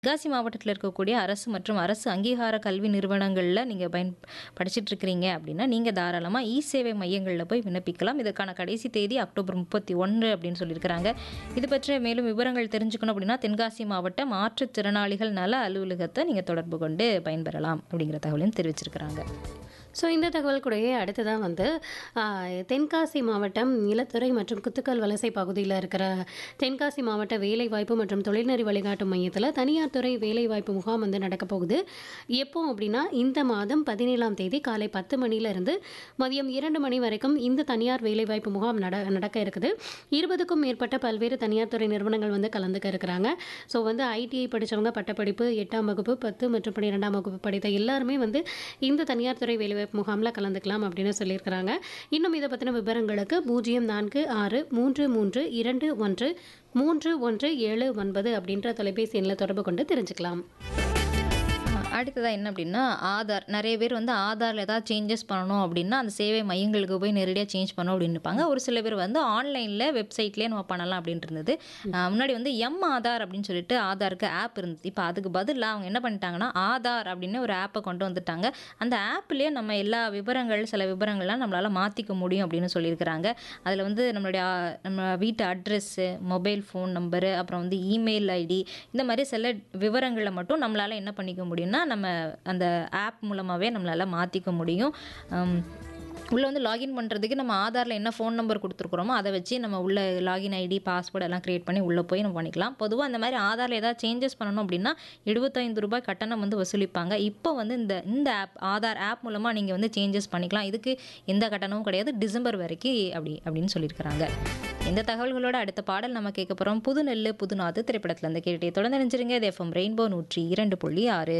தென்காசி மாவட்டத்தில் இருக்கக்கூடிய அரசு மற்றும் அரசு அங்கீகார கல்வி நிறுவனங்களில் நீங்கள் பயன் படிச்சுட்டு இருக்கிறீங்க அப்படின்னா நீங்கள் தாராளமாக இ சேவை மையங்களில் போய் விண்ணப்பிக்கலாம் இதற்கான கடைசி தேதி அக்டோபர் முப்பத்தி ஒன்று அப்படின்னு சொல்லியிருக்கிறாங்க இது பற்றிய மேலும் விவரங்கள் தெரிஞ்சுக்கணும் அப்படின்னா தென்காசி மாவட்ட மாற்றுத்திறனாளிகள் நல அலுவலகத்தை நீங்கள் தொடர்பு கொண்டு பயன்பெறலாம் அப்படிங்கிற தகவலையும் தெரிவிச்சிருக்கிறாங்க ஸோ இந்த தகவல் கூடயே அடுத்ததாக வந்து ஆ, தென்காசி மாவட்டம் நிலத்துறை மற்றும் குத்துக்கல் வலசை பகுதியில் இருக்கிற தென்காசி மாவட்ட வேலைவாய்ப்பு மற்றும் தொழில்நெறி வழிகாட்டு மையத்தில் தனியார் துறை வேலைவாய்ப்பு முகாம் வந்து நடக்க போகுது எப்போ அப்படின்னா இந்த மாதம் பதினேழாம் தேதி காலை பத்து மணிலேருந்து மதியம் இரண்டு மணி வரைக்கும் இந்த தனியார் வேலைவாய்ப்பு முகாம் நட நடக்க இருக்குது இருபதுக்கும் மேற்பட்ட பல்வேறு தனியார் துறை நிறுவனங்கள் வந்து கலந்துக்க இருக்கிறாங்க ஸோ வந்து ஐடிஐ படித்தவங்க பட்டப்படிப்பு எட்டாம் வகுப்பு பத்து மற்றும் பன்னிரெண்டாம் வகுப்பு படித்த எல்லாருமே வந்து இந்த தனியார் துறை வேலைவாய்ப்பு முகாமில் கலந்துக்கலாம் அப்படின்னு சொல்லியிருக்கிறாங்க இன்னும் இதை பற்றின விவரங்களுக்கு பூஜ்ஜியம் நான்கு ஆறு மூன்று மூன்று இரண்டு ஒன்று மூன்று ஒன்று ஏழு ஒன்பது அப்படின்ற தொலைபேசி எண்ணில் தொடர்பு கொண்டு தெரிஞ்சுக்கலாம் அடுத்ததாக என்ன அப்படின்னா ஆதார் நிறைய பேர் வந்து ஆதாரில் ஏதாவது சேஞ்சஸ் பண்ணணும் அப்படின்னா அந்த சேவை மையங்களுக்கு போய் நேரடியாக சேஞ்ச் பண்ணணும் அப்படின்னு இருப்பாங்க ஒரு சில பேர் வந்து ஆன்லைனில் வெப்சைட்லேயே நம்ம பண்ணலாம் அப்படின்ட்டு இருந்தது ஆஹ் முன்னாடி வந்து எம் ஆதார் அப்படின்னு சொல்லிட்டு ஆதாருக்கு ஆப் இருந்தது இப்போ அதுக்கு பதிலாக அவங்க என்ன பண்ணிட்டாங்கன்னா ஆதார் அப்படின்னு ஒரு ஆப்பை கொண்டு வந்துட்டாங்க அந்த ஆப்லேயே நம்ம எல்லா விவரங்கள் சில விவரங்கள்லாம் நம்மளால் மாற்றிக்க முடியும் அப்படின்னு சொல்லியிருக்கிறாங்க அதில் வந்து நம்மளுடைய ஆ, நம்ம வீட்டு அட்ரெஸ்ஸு மொபைல் ஃபோன் நம்பரு அப்புறம் வந்து இமெயில் ஐடி இந்த மாதிரி சில விவரங்களை மட்டும் நம்மளால் என்ன பண்ணிக்க முடியும்னா நம்ம அந்த ஆப் மூலமாகவே நம்மளால் மாற்றிக்க முடியும் உம், உள்ளே வந்து லாகின் பண்ணுறதுக்கு நம்ம ஆதாரில் என்ன ஃபோன் நம்பர் கொடுத்துருக்குறோமோ அதை வச்சு நம்ம உள்ள லாகின் ஐடி பாஸ்வேர்டு எல்லாம் க்ரியேட் பண்ணி உள்ளே போய் நம்ம பண்ணிக்கலாம் பொதுவாக அந்த மாதிரி ஆதாரில் ஏதாவது சேஞ்சஸ் பண்ணணும் அப்படின்னா எழுபத்தைந்து ரூபாய் கட்டணம் வந்து வசூலிப்பாங்க இப்போ வந்து இந்த இந்த ஆப் ஆதார் ஆப் மூலமாக நீங்கள் வந்து சேஞ்சஸ் பண்ணிக்கலாம் இதுக்கு எந்த கட்டணமும் கிடையாது டிசம்பர் வரைக்கும் அப்படி அப்படின்னு சொல்லியிருக்கிறாங்க இந்த தகவல்களோட அடுத்த பாடல் நம்ம கேட்க போகிறோம் புது நெல்லு புதுநாத்து திரைப்படத்தில் இருந்து கேட்டுட்டே தொடர்ந்து நினைச்சிருங்க இது எஃப்எம் ரெயின்போ நூற்றி இரண்டு புள்ளி ஆறு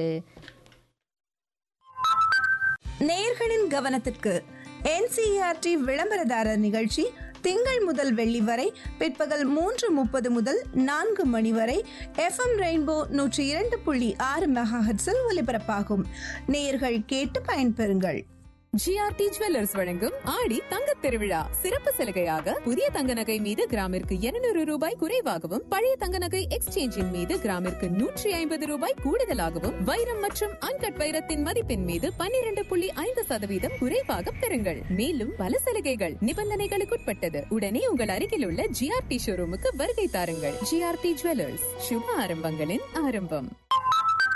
நேயர்களின் கவனத்திற்கு என்சிஆர்டி விளம்பரதாரர் நிகழ்ச்சி திங்கள் முதல் வெள்ளி வரை பிற்பகல் மூன்று முப்பது முதல் நான்கு மணி வரை எஃப்எம் ரெயின்போ நூற்றி இரண்டு புள்ளி ஆறு மெகாஹெட்ஸில் ஒலிபரப்பாகும் நேயர்கள் கேட்டு பயன்பெறுங்கள் ஜிஆர்டி ஜுவல்லர்ஸ் வழங்கும் ஆடி தங்கத் திருவிழா சிறப்பு சலுகையாக புதிய தங்க நகை மீது கிராமிற்கு 200 ரூபாய் குறைவாகவும் பழைய தங்க நகை எக்ஸ்சேஞ்சின் மீது கிராமிற்கு நூற்றி ஐம்பது ரூபாய் கூடுதலாகவும் வைரம் மற்றும் அன்கட் வைரத்தின் மதிப்பின் மீது 12.5% புள்ளி ஐந்து சதவீதம் குறைவாக பெறுங்கள் மேலும் பல சலுகைகள் நிபந்தனைகளுக்குட்பட்டது உடனே உங்கள் அருகில் உள்ள ஜிஆர்டி ஷோரூமுக்கு வருகை தாருங்கள் ஜிஆர்டி ஜுவல்லர்ஸ் சுப ஆரம்பங்களின் ஆரம்பம்